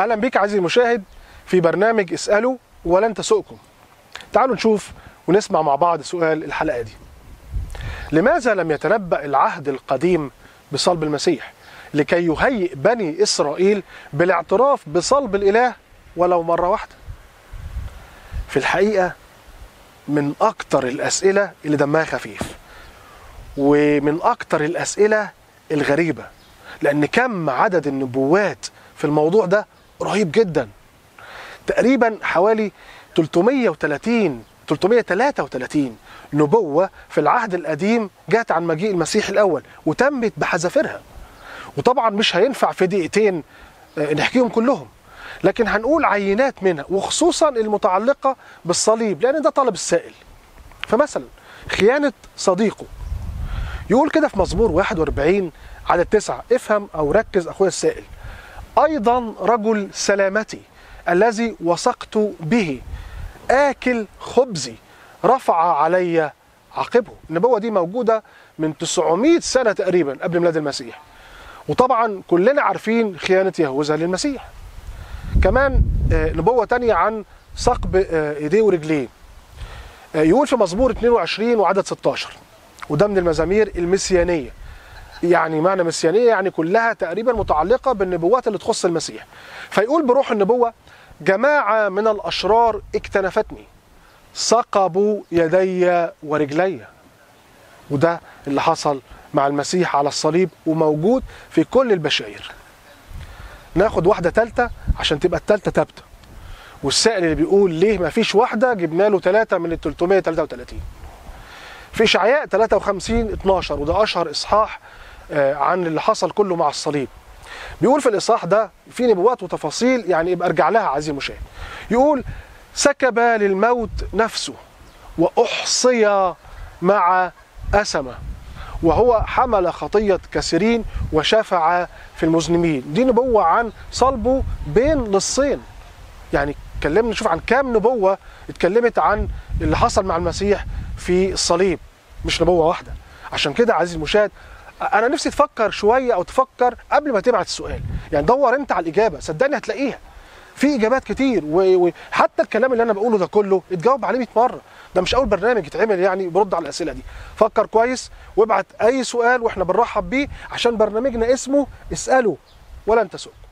اهلا بك عزيزي المشاهد في برنامج اساله ولن تسؤكم تعالوا نشوف ونسمع مع بعض سؤال الحلقه دي لماذا لم يتنبأ العهد القديم بصلب المسيح لكي يهيئ بني اسرائيل بالاعتراف بصلب الاله ولو مره واحده في الحقيقه من اكتر الاسئله اللي دمها خفيف ومن اكتر الاسئله الغريبه لان كم عدد النبوات في الموضوع ده رهيب جدا تقريبا حوالي 330 333 نبوة في العهد القديم جاءت عن مجيء المسيح الأول وتمت بحذافيرها وطبعا مش هينفع في دقيقتين نحكيهم كلهم لكن هنقول عينات منها وخصوصا المتعلقة بالصليب لأن ده طلب السائل فمثلا خيانة صديقه يقول كده في مزمور 41 عدد تسعة افهم أو ركز أخويا السائل أيضا رجل سلامتي الذي وثقت به آكل خبزي رفع علي عقبه النبوة دي موجودة من 900 سنة تقريبا قبل ميلاد المسيح وطبعا كلنا عارفين خيانة يهوذا للمسيح كمان نبوة تانية عن ثقب ايديه ورجليه يقول في مزمور 22 وعدد 16 وده من المزامير المسيانية يعني معنى مسيانية يعني كلها تقريبا متعلقة بالنبوات اللي تخص المسيح فيقول بروح النبوة جماعة من الأشرار اكتنفتني ثقبوا يدي ورجلي وده اللي حصل مع المسيح على الصليب وموجود في كل البشائر ناخد واحدة تالتة عشان تبقى التالتة تابتة والسائل اللي بيقول ليه ما فيش واحدة جبنا له ثلاثة من ال 333 في إشعياء 53 12 وده أشهر إصحاح عن اللي حصل كله مع الصليب بيقول في الإصحاح ده في نبوات وتفاصيل يعني يبقى ارجع لها عزيزي المشاهد يقول سكب للموت نفسه وأحصي مع أسمة وهو حمل خطية كثيرين وشفع في المذنبين دي نبوة عن صلبه بين لصين يعني اتكلمنا نشوف عن كام نبوة اتكلمت عن اللي حصل مع المسيح في الصليب مش نبوة واحدة عشان كده عزيزي المشاهد انا نفسي تفكر شويه او تفكر قبل ما تبعت السؤال يعني دور انت على الاجابه صدقني هتلاقيها في اجابات كتير وحتى الكلام اللي انا بقوله ده كله اتجاوب عليه 100 مره ده مش اول برنامج يتعمل يعني برد على الاسئله دي فكر كويس وابعت اي سؤال واحنا بنرحب بيه عشان برنامجنا اسمه اساله ولن تسؤ